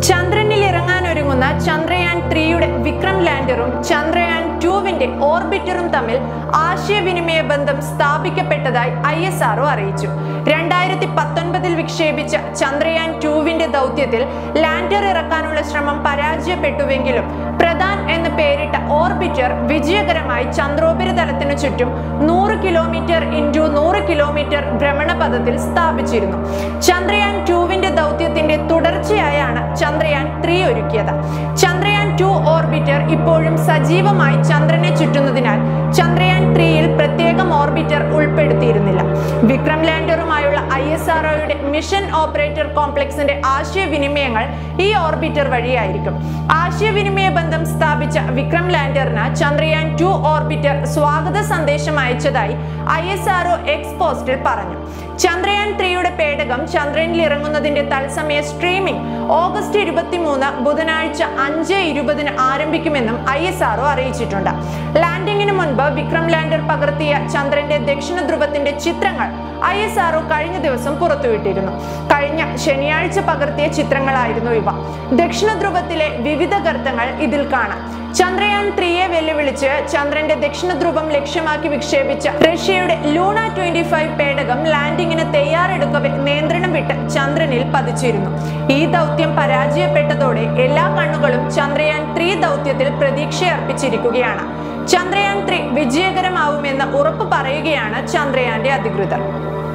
ചന്ദ്രനിൽ ഇറങ്ങാനൊരുങ്ങുന്ന ചന്ദ്രയാൻ ത്രീയുടെ വിക്രം ലാൻഡറും ചന്ദ്രയാൻ ടുവിന്റെ ഓർബിറ്ററും തമ്മിൽ ആശയവിനിമയ ബന്ധം സ്ഥാപിക്കപ്പെട്ടതായി ഐ എസ് ആർഒ അറിയിച്ചു രണ്ടായിരത്തി പത്തൊൻപതിൽ വിക്ഷേപിച്ച ചന്ദ്രയാൻ ടുവിന്റെ ദൗത്യത്തിൽ ലാൻഡർ ഇറക്കാനുള്ള ശ്രമം പരാജയപ്പെട്ടുവെങ്കിലും പ്രധാൻ എന്ന് പേരിട്ട ഓർബിറ്റർ വിജയകരമായി ചന്ദ്രോപരിതലത്തിനു ചുറ്റും നൂറ് കിലോമീറ്റർ ഇൻറ്റു നൂറ് കിലോമീറ്റർ ഭ്രമണപഥത്തിൽ സ്ഥാപിച്ചിരുന്നു ചന്ദ്രയാൻ ടുവിന്റെ ദൗത്യത്തിന്റെ തുടർച്ചയായാണ് ചന്ദ്രയാൻ ത്രീ ഒരുക്കിയത് ചന്ദ്രയാൻ ടു ഓർബിറ്റർ ഇപ്പോഴും സജീവമായി ചന്ദ്രനെ ചുറ്റുന്നതിനാൽ ചന്ദ്രയാൻ ത്രീയിൽ പ്രത്യേകം ഓർബിറ്റർ ഉൾപ്പെടുത്തിയിരുന്നില്ല വിക്രം ലാൻഡറുമായുള്ള ഐ എസ് ആർഒയുടെ മിഷൻ ഓപ്പറേറ്റർ കോംപ്ലക്സിന്റെ ആശയവിനിമയങ്ങൾ ഈ ഓർബിറ്റർ വഴിയായിരിക്കും ആശയവിനിമയ ബന്ധം സ്ഥാപിച്ച വിക്രം ലാൻഡറിന് ചന്ദ്രയാൻ ടു ഓർബിറ്റർ സ്വാഗത സന്ദേശം അയച്ചതായി ഐ എസ് ആർഒ എക്സ് പോസ്റ്റിൽ പറഞ്ഞു ചന്ദ്രയാൻ ത്രീയുടെ പേടകം ചന്ദ്രനിൽ ഇറങ്ങുന്നതിന്റെ തത്സമയ സ്ട്രീമിംഗ് ഓഗസ്റ്റ് ഇരുപത്തിമൂന്ന് ബുധനാഴ്ച അഞ്ച് ഇരുപതിന് ആരംഭിക്കുമെന്നും ഐ എസ് ആർഒ അറിയിച്ചിട്ടുണ്ട് ലാൻഡിങ്ങിന് മുൻപ് വിക്രം ലാൻഡർ പകർത്തിയ ചന്ദ്രന്റെ ദക്ഷിണ ധ്രുവത്തിന്റെ ചിത്രങ്ങൾ ഐ എസ് ആർഒ കഴിഞ്ഞ ദിവസം പുറത്തുവിട്ടിരുന്നു കഴിഞ്ഞ ശനിയാഴ്ച പകർത്തിയ ചിത്രങ്ങളായിരുന്നു ഇവ ദക്ഷിണ ധ്രുവത്തിലെ വിവിധ ഗർത്തങ്ങൾ ഇതിൽ കാണാം ചന്ദ്രയാൻ ത്രീയെ വെല്ലുവിളിച്ച് ചന്ദ്രന്റെ ദക്ഷിണ ധ്രുവം ലക്ഷ്യമാക്കി വിക്ഷേപിച്ച റഷ്യയുടെ ലൂണ ട്വന്റി ഫൈവ് പേടകം ലാൻഡിങ്ങിന് തയ്യാറെടുക്കവെ നിയന്ത്രണം വിട്ട് ചന്ദ്രനിൽ പതിച്ചിരുന്നു ഈ ദൗത്യം പരാജയപ്പെട്ടതോടെ എല്ലാ കണ്ണുകളും ചന്ദ്രയാൻ ത്രീ ദൗത്യത്തിൽ പ്രതീക്ഷയർപ്പിച്ചിരിക്കുകയാണ് ചന്ദ്രയാൻ ത്രീ വിജയകരമാവുമെന്ന് ഉറപ്പ് പറയുകയാണ് ചന്ദ്രയാന്റെ അധികൃതർ